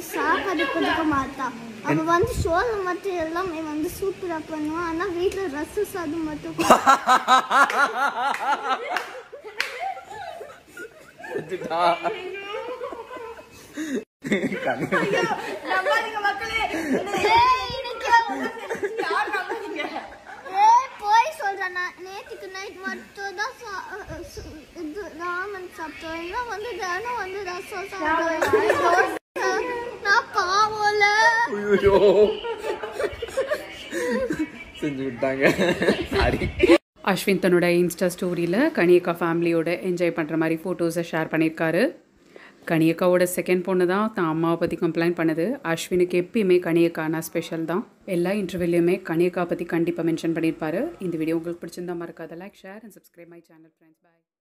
சாப்பாடு கொடுக்க மாட்டான் அவன் வந்து சோளம் மட்டும் எல்லாமே வந்து சூப்பரா பண்ணுவான் ஆனா வீட்டுல ரசம் சாதம் மட்டும் ஏய், போய் சொல்றேன் நான் நேத்துக்கு நைட் மட்டும் தான் சா- அஹ் சு- இது ராமன் சாப்பிட்டோம் இல்லை வந்து தினம் வந்து ரசம் சாப்பிடுவேன் நான் பாவம்ல ஐயோ செஞ்சு விட்டாங்க சாரி அஸ்வின் தன்னோட இன்ஸ்டா ஸ்டோரியில் கனியக்கா ஃபேமிலியோட என்ஜாய் பண்ணுற மாதிரி ஃபோட்டோஸை ஷேர் பண்ணியிருக்காரு கனியக்காவோட செகண்ட் பொண்ணு தான் தான் அம்மாவை பற்றி கம்ப்ளைண்ட் பண்ணுது அஸ்வினுக்கு எப்பயுமே கனியக்கானா ஸ்பெஷல் தான் எல்லா இன்டர்வியூலையுமே கனியக்கா பற்றி கண்டிப்பாக மென்ஷன் பண்ணியிருப்பாரு இந்த வீடியோ உங்களுக்கு பிடிச்சிருந்தா மறக்காத like share and subscribe my channel friends bye